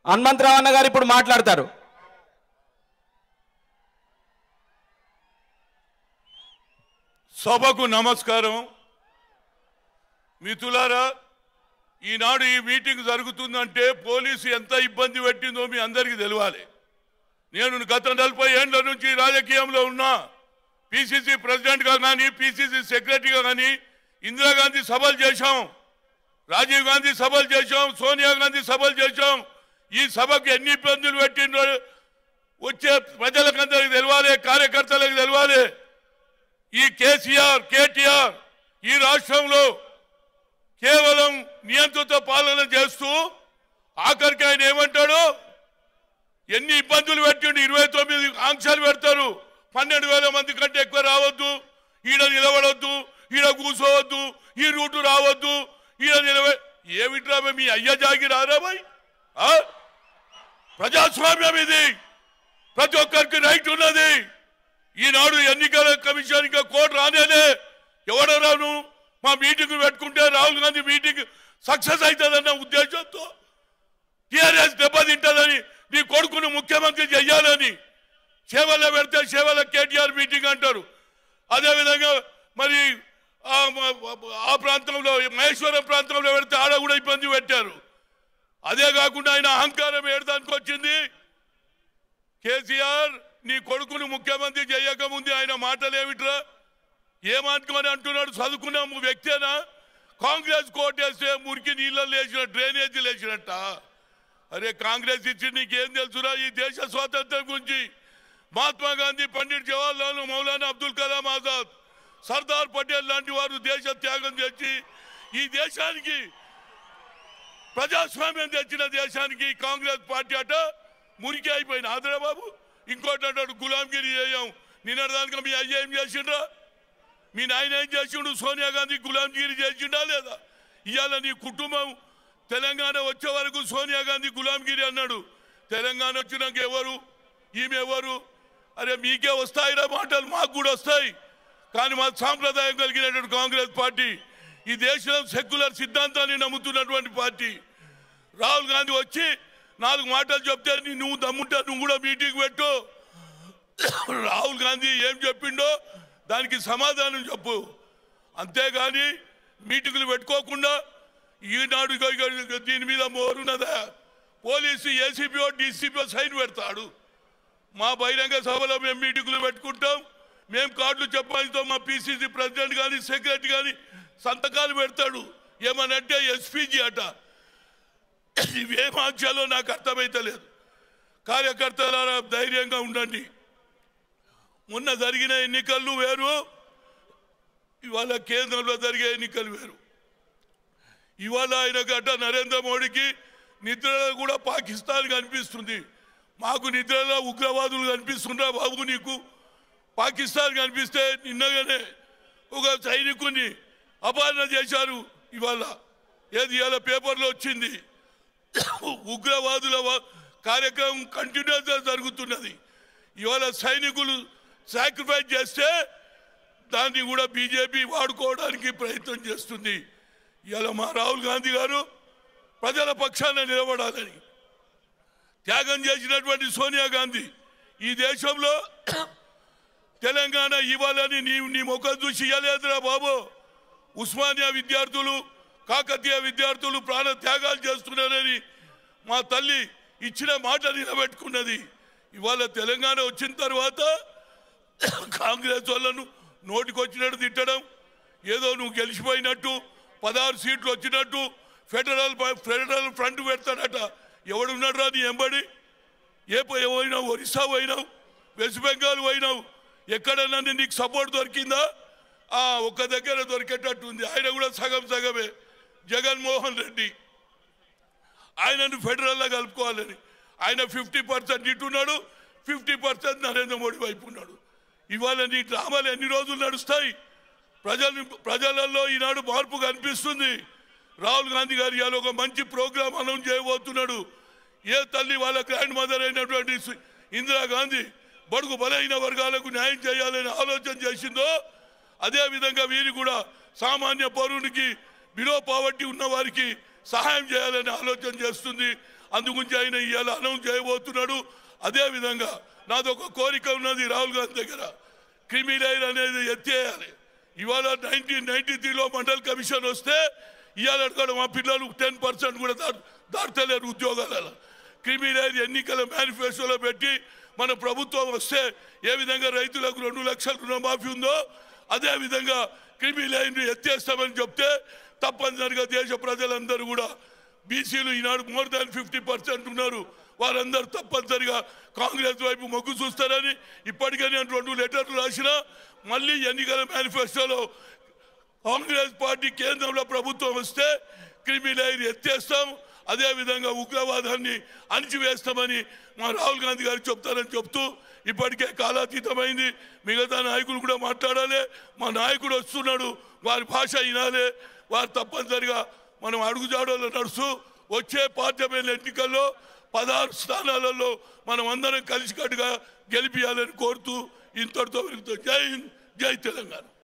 హనుమంతరావు అన్న గారు ఇప్పుడు మాట్లాడతారు సభకు నమస్కారం మిత్రులారా ఈనాడు ఈ మీటింగ్ జరుగుతుందంటే పోలీసు ఎంత ఇబ్బంది పెట్టిందో మీ అందరికీ తెలియాలి నేను గత నలభై ఏండ్ల నుంచి రాజకీయంలో ఉన్నా పిసిసి ప్రెసిడెంట్గా కానీ పిసిసి సెక్రటరీగా కానీ ఇందిరాగాంధీ సభలు చేశాం రాజీవ్ గాంధీ సభలు చేశాం సోనియా గాంధీ సభలు చేశాం ఈ సభకు ఎన్ని ఇబ్బందులు పెట్టిండ్రో వచ్చే ప్రజలకందరికి తెలవాలి కార్యకర్తలకు తెలవాలి ఈ కేసీఆర్ కేటీఆర్ ఈ రాష్ట్రంలో కేవలం నియంత్రిత పాలన చేస్తూ ఆఖరికి ఆయన ఏమంటాడు ఎన్ని ఇబ్బందులు పెట్టిండు ఇరవై తొమ్మిది ఆంక్షలు పెడతారు పన్నెండు వేల మంది కంటే ఎక్కువ రావద్దు ఈడ నిలబడొద్దు ఈడ కూర్చోవద్దు ఈ రూటు రావద్దు ఈడ నిలబ ఏమిట్రా బే, మీ అయ్య జాగి రారా బాయ్ ఆ? ప్రజాస్వామ్యం ఇది ప్రతి ఒక్కరికి రైట్ ఉన్నది ఈనాడు ఎన్నికల కమిషన్ ఇంకా కోర్టు రానేలే ఎవడో రాను మా మీటింగ్ పెట్టుకుంటే రాహుల్ గాంధీ మీటింగ్ సక్సెస్ అవుతుందన్న ఉద్దేశంతో టీఆర్ఎస్ దెబ్బతింటుందని నీ కొడుకును ముఖ్యమంత్రి చెయ్యాలని సేవలో పెడితే సేవల కేటీఆర్ మీటింగ్ అంటారు అదేవిధంగా మరి ఆ మ- ఆ ప్రాంతంలో మహేశ్వరం ప్రాంతంలో పెడితే ఆడ కూడా ఇబ్బంది పెట్టారు అదే కాకుండా ఆయన అహంకారం ఏడదానికి వచ్చింది కేసీఆర్ నీ కొడుకును ముఖ్యమంత్రి చేయక ముందు ఆయన మాటలు ఏమిట్రా ఏమనుకోని అంటున్నాడు చదువుకున్న వ్యక్తేనా కాంగ్రెస్ కోటేస్తే మురికి నీళ్ళలో లేచిన డ్రైనేజీ లేచినట్ట అరే కాంగ్రెస్ ఇచ్చి నీకేం తెలుసురా ఈ దేశ స్వాతంత్రం గురించి మహాత్మా గాంధీ పండిట్ జవహర్లాల్ మౌలానా అబ్దుల్ కలాం ఆజాద్ సర్దార్ పటేల్ లాంటి వారు దేశ త్యాగం చేసి ఈ దేశానికి ప్రజాస్వామ్యం తెచ్చిన దేశానికి కాంగ్రెస్ పార్టీ అట మురికి అయిపోయిన ఆంధ్రబాబు ఇంకోటి అంటాడు గులాంగిరి చేయం నిన్నదానికి మీ అయ్య ఏం చేసిండ్రా మీ నాయన ఏం చేసిండు సోనియా గాంధీ గులాంగిరి చేసిండా లేదా ఇవాళ నీ కుటుంబం తెలంగాణ వచ్చే వరకు సోనియా గాంధీ గులాంగిరి అన్నాడు తెలంగాణ వచ్చినాక ఎవరు ఈమె ఎవరు అరే మీకే వస్తాయిరా మాటలు మాకు కూడా వస్తాయి కానీ మా సాంప్రదాయం కలిగినటువంటి కాంగ్రెస్ పార్టీ ఈ దేశంలో సెక్యులర్ సిద్ధాంతాన్ని నమ్ముతున్నటువంటి పార్టీ రాహుల్ గాంధీ వచ్చి నాలుగు మాటలు చెప్తే నీ- నువ్వు దమ్ముంటే నువ్వు కూడా మీటింగ్ పెట్టు రాహుల్ గాంధీ ఏం చెప్పిండో దానికి సమాధానం చెప్పు అంతేగాని మీటింగులు పెట్టుకోకుండా ఈనాడు ఇగో ఇగో ఇగో దీని మీద మోరున్నదా పోలీసు ఏసీపీఓ డీసీపీఓ సైన్ పెడతాడు మా బహిరంగ సభలో మేము మీటింగులు పెట్టుకుంటాం మేము కార్డులు చెప్పాలిస్తాం మా పిసిసి ప్రెసిడెంట్ కానీ సెక్రటరీ కానీ సంతకాలు పెడతాడు ఏమనంటే ఎస్పీజీ అట ఇవేం ఆంక్షలో నాకు అర్థమైతలేదు కార్యకర్తలారా ధైర్యంగా ఉండండి మొన్న జరిగిన ఎన్నికలు వేరు ఇవాళ కేంద్రంలో జరిగే ఎన్నికలు వేరు ఇవాళ ఆయన గడ్డ నరేంద్ర మోడీకి నిద్రలో కూడా పాకిస్తాన్ కనిపిస్తుంది మాకు నిద్రలో ఉగ్రవాదులు కనిపిస్తుండ్రా బాబు నీకు పాకిస్తాన్ కనిపిస్తే నిన్నగానే ఒక సైనికుని అపహరణ చేశారు ఇవాళ ఏది ఇవాళ పేపర్లో వచ్చింది ఉగ్రవాదుల వ- కార్యక్రమం కంటిన్యూస్గా జరుగుతున్నది ఇవాళ సైనికులు సాక్రిఫైస్ చేస్తే దాన్ని కూడా బీజేపీ వాడుకోవడానికి ప్రయత్నం చేస్తుంది ఇవాళ మా రాహుల్ గాంధీ గారు ప్రజల పక్షాన నిలబడాలని త్యాగం చేసినటువంటి సోనియా గాంధీ ఈ దేశంలో తెలంగాణ ఇవ్వాలని నీ నీ ముఖం చూసి ఇవ్వలేదురా బాబు ఉస్మానియా విద్యార్థులు కాకతీయ విద్యార్థులు ప్రాణ త్యాగాలు చేస్తున్నారని మా తల్లి ఇచ్చిన మాట నిలబెట్టుకున్నది ఇవాళ తెలంగాణ వచ్చిన తర్వాత కాంగ్రెస్ వాళ్ళను నోటికొచ్చినట్టు తిట్టడం ఏదో నువ్వు గెలిచిపోయినట్టు పదహారు సీట్లు వచ్చినట్టు ఫెడరల్ ప- ఫెడరల్ ఫ్రంట్ పెడతాడట ఎవడున్నాడు రా నీ ఎంబడి ఏ పో- పోయినావు ఒరిస్సా పోయినావు వెస్ట్ బెంగాల్ పోయినావు ఎక్కడన్నా నీకు సపోర్ట్ దొరికిందా ఆ ఒక్క దగ్గర దొరికేటట్టు ఉంది ఆయన కూడా సగం సగమే జగన్మోహన్ రెడ్డి ఆయనను ఫెడరల్లో కలుపుకోవాలని ఆయన ఫిఫ్టీ పర్సెంట్ ఇటున్నాడు ఫిఫ్టీ పర్సెంట్ నరేంద్ర మోడీ వైపు ఉన్నాడు ఇవాళ నీ డ్రామాలు ఎన్ని రోజులు నడుస్తాయి ప్రజలు ప్రజలలో ఈనాడు మార్పు కనిపిస్తుంది రాహుల్ గాంధీ గారు ఇవాళ ఒక మంచి ప్రోగ్రాం అనౌన్స్ చేయబోతున్నాడు ఏ తల్లి వాళ్ళ గ్రాండ్ మదర్ అయినటువంటి శ్రీ- ఇందిరాగాంధీ బడుగు బలైన వర్గాలకు న్యాయం చేయాలని ఆలోచన చేసిందో అదే విధంగా వీరు కూడా సామాన్య పౌరునికి బిలో పావర్టీ ఉన్న వారికి సహాయం చేయాలని ఆలోచన చేస్తుంది అందుగురించి ఆయన ఇవాళ అనౌన్స్ చేయబోతున్నాడు అదే విధంగా నాదొక కోరిక ఉన్నది రాహుల్ గాంధీ దగ్గర క్రిమిలైన్ అనేది ఎత్తేయాలి ఇవాళ నైన్టీన్ నైన్టీ త్రీలో మండల్ కమిషన్ వస్తే ఇవాళ కూడా మా పిల్లలు టెన్ పర్సెంట్ కూడా దాట్ దాటలేరు ఉద్యోగాలలో క్రిమిలైన్ ఎన్నికల మేనిఫెస్టోలో పెట్టి మన ప్రభుత్వం వస్తే ఏ విధంగా రైతులకు రెండు లక్షల రుణమాఫీ ఉందో అదే విధంగా క్రిమి లైన్ ఎత్తేస్తామని చెప్తే తప్పనిసరిగా దేశ ప్రజలందరూ కూడా బీసీలు ఈనాడు మోర్ దాన్ ఫిఫ్టీ పర్సెంట్ ఉన్నారు వారందరూ తప్పనిసరిగా కాంగ్రెస్ వైపు మొగ్గు చూస్తారని ఇప్పటికే నేను రెండు లెటర్లు రాసిన మళ్ళీ ఎన్నికల మేనిఫెస్టోలో కాంగ్రెస్ పార్టీ కేంద్రంలో ప్రభుత్వం వస్తే క్రిమిలైన్ ఎత్తేస్తాం అదేవిధంగా ఉగ్రవాదాన్ని అణిచివేస్తామని మా రాహుల్ గాంధీ గారు చెప్తారని చెప్తూ ఇప్పటికే కాలాతీతమైంది మిగతా నాయకులు కూడా మాట్లాడాలి మా నాయకుడు వస్తున్నాడు వారి భాష వినాలి వారు తప్పనిసరిగా మనం అడుగుజాడలో నడుస్తూ వచ్చే పార్లమెంట్ ఎన్నికల్లో పదహారు స్థానాలలో మనం అందరం కలిసికట్టుగా గెలిపియాలని కోరుతూ ఇంతటితో జై హింద్ జై తెలంగాణ